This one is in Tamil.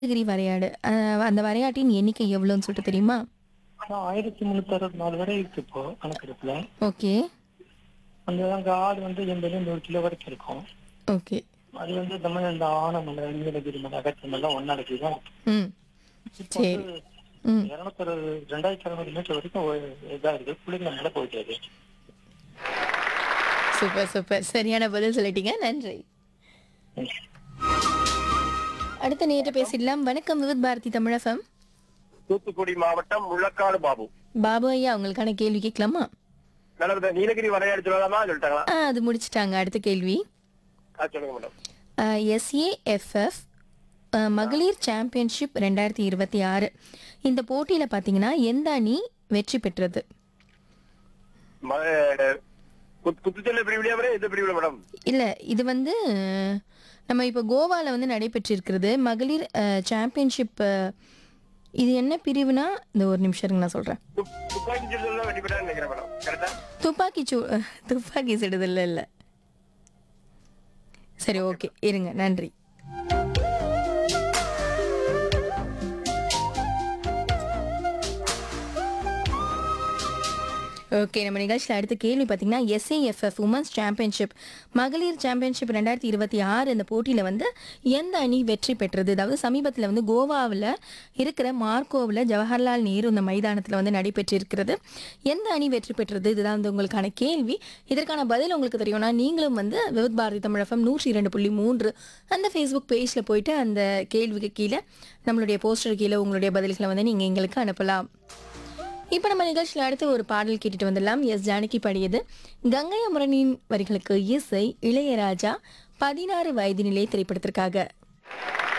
நீலகிரி வரையாடு அஹ் அந்த வரையாட்டின் எண்ணிக்கை எவ்வளோன்னு சொல்லிட்டு தெரியுமா ஆனா ஆயிரத்தி முன்னூத்தி அறுபத்தி நாலு வரை இருக்கு இப்போ கணக்கெடுப்புல ஓகே அந்த அங்க ஆடு வந்து எண்பது நூறு கிலோ வரைக்கும் இருக்கும் ஓகே அது வந்து இந்த மாதிரி இந்த ஆனமலை நீலகிரி மலை அகத்தி மலை ஒன்னாடகி தான் இருக்கு ம் இப்போ சரி வந்து ம் இருநூத்தி அறுபது ரெண்டாயிரத்தி அறுநூறு மீட்டர் வரைக்கும் ஒரு இதா இருக்கு புள்ளிங்க மேல போயிட்டு இருக்கு சூப்பர் சூப்பர் சரியான பதில் சொல்லிட்டீங்க நன்றி அடுத்த நேற்று பேசிடலாம் வணக்கம் விவித் பாரதி தமிழகம் தூத்துக்குடி மாவட்டம் முள்ளக்காடு பாபு பாபு ஐயா உங்களுக்கான கேள்வி கேட்கலாமா நல்லது நீலகிரி வரையாடு சொல்லலாமா சொல்லிட்டாங்களா ஆ அது முடிச்சிட்டாங்க அடுத்த கேள்வி ஆ, சொல்லுங்க மேடம் எஸ்ஏஎஃப்எஃப் மகளிர் சாம்பியன்ஷிப் ரெண்டாயிரத்தி இருபத்தி ஆறு இந்த போட்டியில் பார்த்தீங்கன்னா எந்த அணி வெற்றி பெற்றது ம- குத்- குத்துச்சண்டை பிரிவிலையா மேடம் எந்த பிரிவுல மேடம் இல்லை இது வந்து அஹ், நம்ம இப்போ கோவாவில் வந்து நடைபெற்றிருக்கிறது மகளிர் சாம்பியன்ஷிப் இது என்ன பிரிவுனா இந்த ஒரு நிமிஷம் இருங்க நான் சொல்கிறேன் துப்- துப்பாக்கி சுடுதல் தான் வெற்றி பெற்றான்னு நினைக்கிறேன் மேடம் கரெக்டா துப்பாக்கி சூ அஹ், துப்பாக்கி சுடுதல் இல்லை சரி ஓகே இருங்க நன்றி ஓகே நம்ம நிகழ்ச்சியில் அடுத்த கேள்வி பார்த்தீங்கன்னா எஸ்ஏஎஃப்எஃப் உமன்ஸ் சாம்பியன்ஷிப் மகளிர் சாம்பியன்ஷிப் ரெண்டாயிரத்தி இருபத்தி ஆறு இந்த போட்டியில் வந்து எந்த அணி வெற்றி பெற்றது அதாவது சமீபத்தில் வந்து கோவாவில் இருக்கிற மார்க்கோவில் ஜவஹர்லால் நேரு இந்த மைதானத்தில் வந்து நடைபெற்றிருக்கிறது எந்த அணி வெற்றி பெற்றது இதுதான் வந்து உங்களுக்கான கேள்வி இதற்கான பதில் உங்களுக்கு தெரியும்னா நீங்களும் வந்து விவித் பாரதி தமிழகம் நூற்றி இரண்டு புள்ளி மூன்று அந்த ஃபேஸ்புக் பேஜில் போயிட்டு அந்த கேள்விக்கு கீழே நம்மளுடைய போஸ்டர் கீழே உங்களுடைய பதில்களை வந்து நீங்கள் எங்களுக்கு அனுப்பலாம் இப்போ நம்ம நிகழ்ச்சியில் அடுத்து ஒரு பாடல் கேட்டுட்டு வந்துடலாம் எஸ் ஜானகி பாடியது கங்கை அமரனின் வரிகளுக்கு இசை இளையராஜா பதினாறு வயதினிலே திரைப்படத்திற்காக